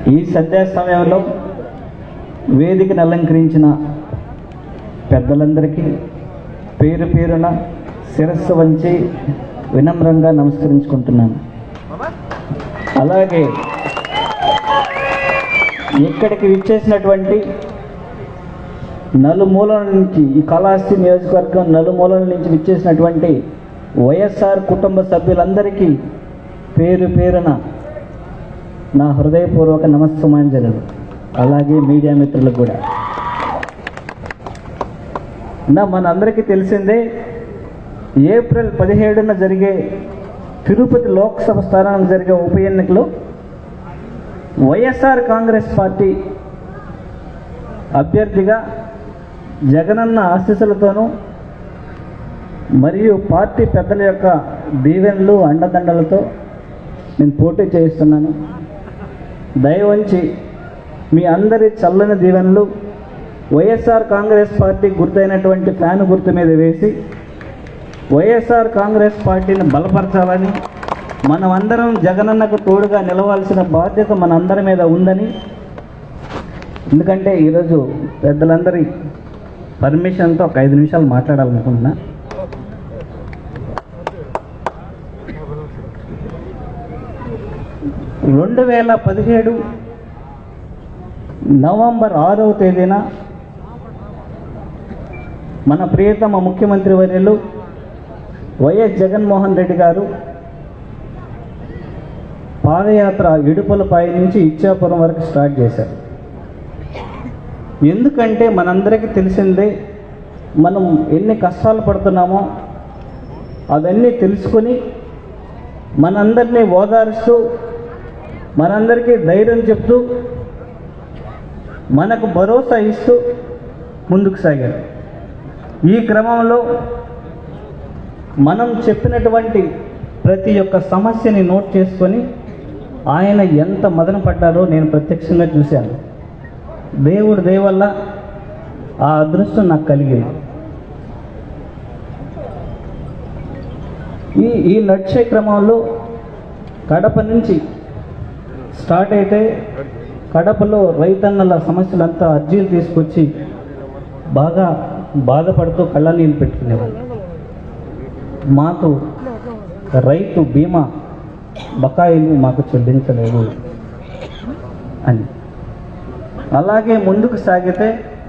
ఈ సంధ్యా సమయంలో వేదికను అలంకరించిన పెద్దలందరికీ పేరు పేరున శిరస్సు వంచి వినమ్రంగా నమస్కరించుకుంటున్నాను అలాగే ఇక్కడికి విచ్చేసినటువంటి నలుమూలల నుంచి ఈ కళాస్తి నియోజకవర్గం నలుమూలల నుంచి విచ్చేసినటువంటి వైఎస్ఆర్ కుటుంబ సభ్యులందరికీ పేరు పేరున నా హృదయపూర్వక నమస్సమాంజలు అలాగే మీడియా మిత్రులకు కూడా నా మనందరికీ తెలిసిందే ఏప్రిల్ పదిహేడున జరిగే తిరుపతి లోక్సభ స్థానానికి జరిగే ఉప ఎన్నికలో వైఎస్ఆర్ కాంగ్రెస్ పార్టీ అభ్యర్థిగా జగనన్న ఆశీస్సులతోనూ మరియు పార్టీ పెద్దల యొక్క దీవెనలు అండదండలతో నేను పోటీ చేయిస్తున్నాను దయవంచి మీ అందరి చల్లని దీవెనలు వైఎస్ఆర్ కాంగ్రెస్ పార్టీ గుర్తైనటువంటి ఫ్యాన్ గుర్తు మీద వేసి వైఎస్ఆర్ కాంగ్రెస్ పార్టీని బలపరచాలని మనమందరం జగనన్నకు తోడుగా నిలవాల్సిన బాధ్యత మనందరి మీద ఉందని ఎందుకంటే ఈరోజు పెద్దలందరి పర్మిషన్తో ఒక ఐదు నిమిషాలు మాట్లాడాలనుకుంటున్నా రెండు వేల పదిహేడు నవంబర్ ఆరవ తేదీన మన ప్రియతమ ముఖ్యమంత్రి వర్యులు వైఎస్ జగన్మోహన్ రెడ్డి గారు పాదయాత్ర ఇడుపులపై నుంచి ఇచ్చాపురం వరకు స్టార్ట్ చేశారు ఎందుకంటే మనందరికీ తెలిసిందే మనం ఎన్ని కష్టాలు పడుతున్నామో అవన్నీ తెలుసుకొని మనందరినీ ఓదారుస్తూ మనందరికీ ధైర్యం చెప్తూ మనకు భరోసా ఇస్తూ ముందుకు సాగారు ఈ క్రమంలో మనం చెప్పినటువంటి ప్రతి ఒక్క సమస్యని నోట్ చేసుకొని ఆయన ఎంత మదన పడ్డారో నేను ప్రత్యక్షంగా చూశాను దేవుడి దయ వల్ల ఆ అదృష్టం నాకు కలిగింది ఈ ఈ నడిచే క్రమంలో కడప నుంచి స్టార్ట్ అయితే కడపలో రైతన్నల సమస్యలంతా అర్జీలు తీసుకొచ్చి బాగా బాధపడుతూ కళ్ళనీళ్ళు పెట్టుకునేవాళ్ళు మాకు రైతు బీమా బకాయిలు మాకు చెల్లించలేదు అని అలాగే ముందుకు సాగితే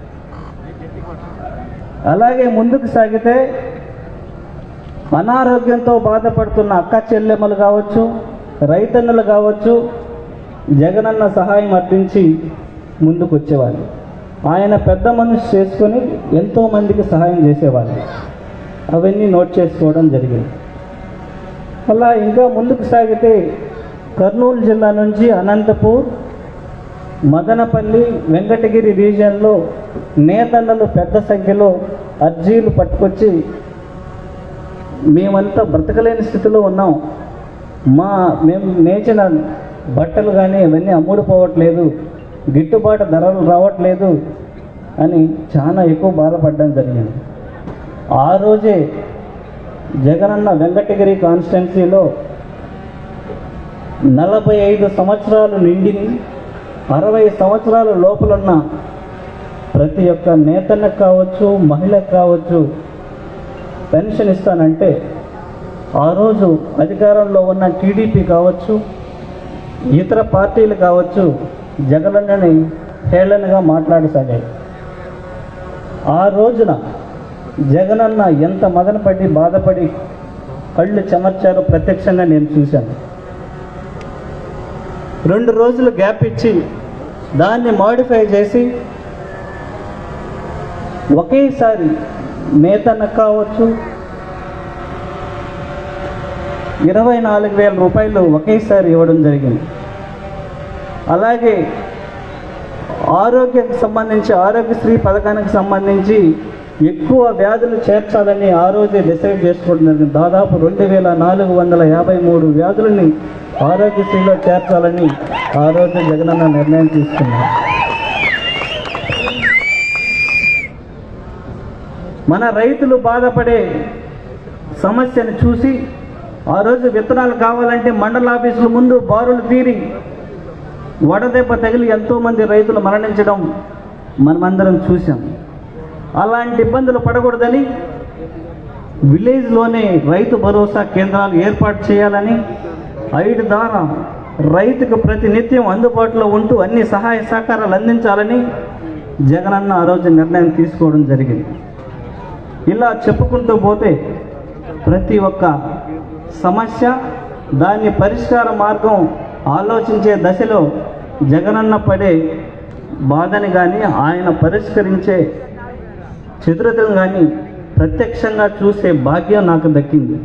అలాగే ముందుకు సాగితే అనారోగ్యంతో బాధపడుతున్న అక్క చెల్లెమ్మలు కావచ్చు రైతన్నులు కావచ్చు జగనన్న సహాయం అర్థించి ముందుకు వచ్చేవాళ్ళు ఆయన పెద్ద మనిషి చేసుకొని ఎంతో మందికి సహాయం చేసేవాళ్ళు అవన్నీ నోట్ చేసుకోవడం జరిగింది అలా ఇంకా ముందుకు సాగితే కర్నూలు జిల్లా నుంచి అనంతపూర్ మదనపల్లి వెంకటగిరి రీజియన్లో నేతన్నలు పెద్ద సంఖ్యలో అర్జీలు పట్టుకొచ్చి మేమంతా బ్రతకలేని స్థితిలో ఉన్నాం మా మేము నేచిన బట్టలు కానీ ఇవన్నీ అమ్ముడుపోవట్లేదు గిట్టుబాటు ధరలు రావట్లేదు అని చాలా ఎక్కువ బాధపడడం జరిగింది ఆ రోజే జగనన్న వెంకటగిరి కాన్స్టిట్యున్సీలో నలభై ఐదు సంవత్సరాలు నిండిని అరవై సంవత్సరాల లోపలున్న ప్రతి ఒక్క నేతలకు కావచ్చు మహిళకు కావచ్చు పెన్షన్ ఇస్తానంటే ఆ రోజు అధికారంలో ఉన్న టీడీపీ కావచ్చు ఇతర పార్టీలు కావచ్చు జగనన్నని హేళనగా మాట్లాడసాగాయి ఆ రోజున జగనన్న ఎంత మదనపడి బాధపడి కళ్ళు చెమర్చారో ప్రత్యక్షంగా నేను చూశాను రెండు రోజులు గ్యాప్ ఇచ్చి దాన్ని మాడిఫై చేసి ఒకేసారి నేతన్నకు కావచ్చు ఇరవై నాలుగు వేల రూపాయలు ఒకేసారి ఇవ్వడం జరిగింది అలాగే ఆరోగ్యకు సంబంధించి ఆరోగ్యశ్రీ పథకానికి సంబంధించి ఎక్కువ వ్యాధులు చేర్చాలని ఆ రోజే డిసైడ్ చేసుకోవడం జరిగింది దాదాపు రెండు వేల నాలుగు వందల యాభై మూడు వ్యాధులని ఆరోగ్యశ్రీలో చేర్చాలని ఆ రోజు జగనన్న నిర్ణయం తీసుకున్నారు మన రైతులు బాధపడే సమస్యను చూసి ఆ రోజు విత్తనాలు కావాలంటే మండల ఆఫీసుల ముందు బారులు తీరి వడదెబ్బ తగిలి ఎంతోమంది రైతులు మరణించడం మనమందరం చూసాం అలాంటి ఇబ్బందులు పడకూడదని విలేజ్లోనే రైతు భరోసా కేంద్రాలు ఏర్పాటు చేయాలని ఐదు ద్వారా రైతుకు ప్రతినిత్యం అందుబాటులో ఉంటూ అన్ని సహాయ సహకారాలు అందించాలని జగనన్న ఆ రోజు నిర్ణయం తీసుకోవడం జరిగింది ఇలా చెప్పుకుంటూ పోతే ప్రతి ఒక్క సమస్య దాని పరిష్కార మార్గం ఆలోచించే దశలో జగనన్న పడే బాధని కానీ ఆయన పరిష్కరించే చతురతను కానీ ప్రత్యక్షంగా చూసే భాగ్యం నాకు దక్కింది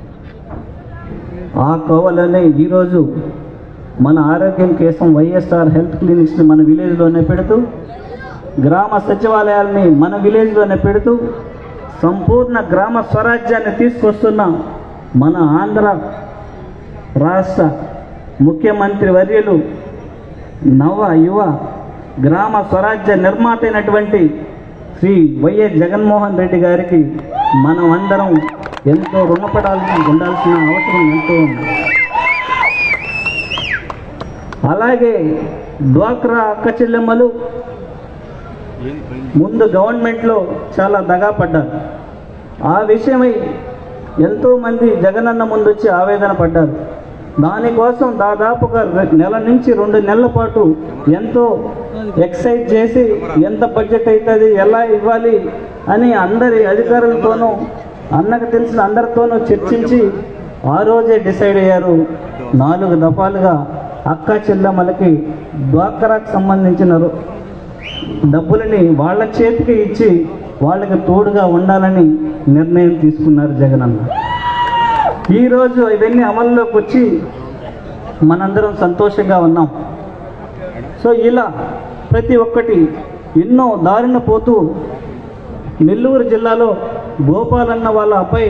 ఆ కోవలోనే ఈరోజు మన ఆరోగ్యం కేసం వైఎస్ఆర్ హెల్త్ క్లినిక్స్ని మన విలేజ్లోనే పెడుతూ గ్రామ సచివాలయాల్ని మన విలేజ్లోనే పెడుతూ సంపూర్ణ గ్రామ స్వరాజ్యాన్ని తీసుకొస్తున్న మన ఆంధ్ర రాష్ట్ర ముఖ్యమంత్రి వర్యులు నవ యువ గ్రామ స్వరాజ్య నిర్మాత అయినటువంటి శ్రీ వైఎస్ జగన్మోహన్ రెడ్డి గారికి మనం అందరం ఎంతో రుణపడాల్సి ఉండాల్సిన అవసరం ఎంతో ఉంది అలాగే డ్వాక్రా అక్క చెల్లెమ్మలు ముందు గవర్నమెంట్లో చాలా దగా పడ్డారు ఆ విషయమై ఎంతోమంది జగనన్న ముందు వచ్చి ఆవేదన పడ్డారు దానికోసం దాదాపుగా రె- నెల నుంచి రెండు నెలల పాటు ఎంతో ఎక్సైజ్ చేసి ఎంత బడ్జెట్ అవుతుంది ఎలా ఇవ్వాలి అని అందరి అధికారులతోనూ అన్నకు తెలిసిన అందరితోనూ చర్చించి ఆ రోజే డిసైడ్ అయ్యారు నాలుగు దఫాలుగా అక్క చెల్లెమ్మలకి డ్వాక్రాకు సంబంధించిన రో- డబ్బులని వాళ్ళ చేతికి ఇచ్చి వాళ్ళకి తోడుగా ఉండాలని నిర్ణయం తీసుకున్నారు జగనన్న ఈరోజు ఇవన్నీ అమల్లోకి వచ్చి మనందరం సంతోషంగా ఉన్నాం సో ఇలా ప్రతి ఒక్కటి ఎన్నో దారిన పోతూ నెల్లూరు జిల్లాలో గోపాలన్న వాళ్ళ అబ్బాయి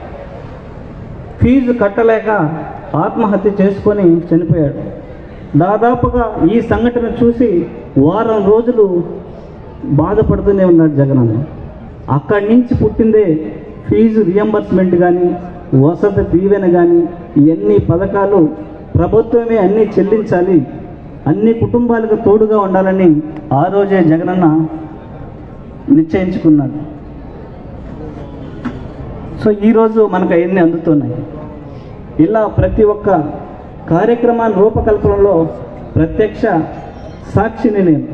ఫీజు కట్టలేక ఆత్మహత్య చేసుకొని చనిపోయాడు దాదాపుగా ఈ సంఘటన చూసి వారం రోజులు బాధపడుతూనే ఉన్నాడు జగనన్న అక్కడి నుంచి పుట్టిందే ఫీజు రియంబర్స్మెంట్ కానీ వసతి దీవెన కానీ ఇవన్నీ పథకాలు ప్రభుత్వమే అన్నీ చెల్లించాలి అన్ని కుటుంబాలకు తోడుగా ఉండాలని ఆ రోజే జగనన్న నిశ్చయించుకున్నాడు సో ఈరోజు మనకు అవన్నీ అందుతున్నాయి ఇలా ప్రతి ఒక్క కార్యక్రమాల రూపకల్పనలో ప్రత్యక్ష సాక్షిని నేను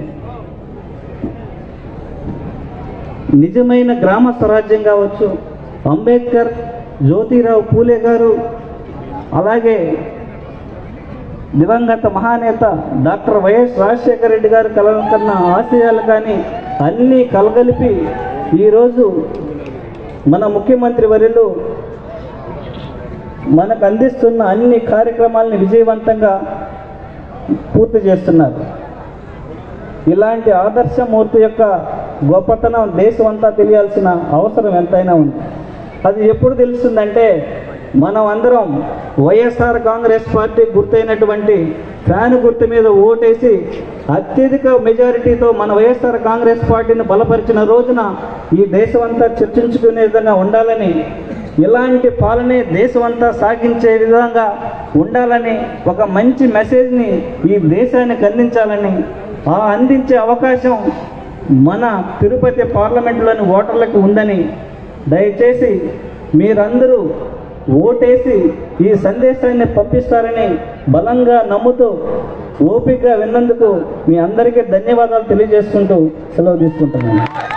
నిజమైన గ్రామ స్వరాజ్యం కావచ్చు అంబేద్కర్ జ్యోతిరావు పూలే గారు అలాగే దివంగత మహానేత డాక్టర్ వైఎస్ రాజశేఖర రెడ్డి గారు కలగన్న ఆశయాలు కానీ అన్నీ కలగలిపి ఈరోజు మన ముఖ్యమంత్రి వర్యులు మనకు అందిస్తున్న అన్ని కార్యక్రమాలని విజయవంతంగా పూర్తి చేస్తున్నారు ఇలాంటి ఆదర్శమూర్తి యొక్క గొప్పతనం దేశం అంతా తెలియాల్సిన అవసరం ఎంతైనా ఉంది అది ఎప్పుడు తెలుస్తుందంటే మనం అందరం వైఎస్ఆర్ కాంగ్రెస్ పార్టీ గుర్తైనటువంటి ఫ్యాన్ గుర్తు మీద ఓటేసి అత్యధిక మెజారిటీతో మన వైఎస్ఆర్ కాంగ్రెస్ పార్టీని బలపరిచిన రోజున ఈ దేశం అంతా చర్చించుకునే విధంగా ఉండాలని ఇలాంటి పాలనే దేశమంతా సాగించే విధంగా ఉండాలని ఒక మంచి మెసేజ్ని ఈ దేశానికి అందించాలని ఆ అందించే అవకాశం మన తిరుపతి పార్లమెంటులోని ఓటర్లకు ఉందని దయచేసి మీరందరూ ఓటేసి ఈ సందేశాన్ని పంపిస్తారని బలంగా నమ్ముతూ ఓపికగా విన్నందుకు మీ అందరికీ ధన్యవాదాలు తెలియజేసుకుంటూ సెలవు తీసుకుంటున్నాను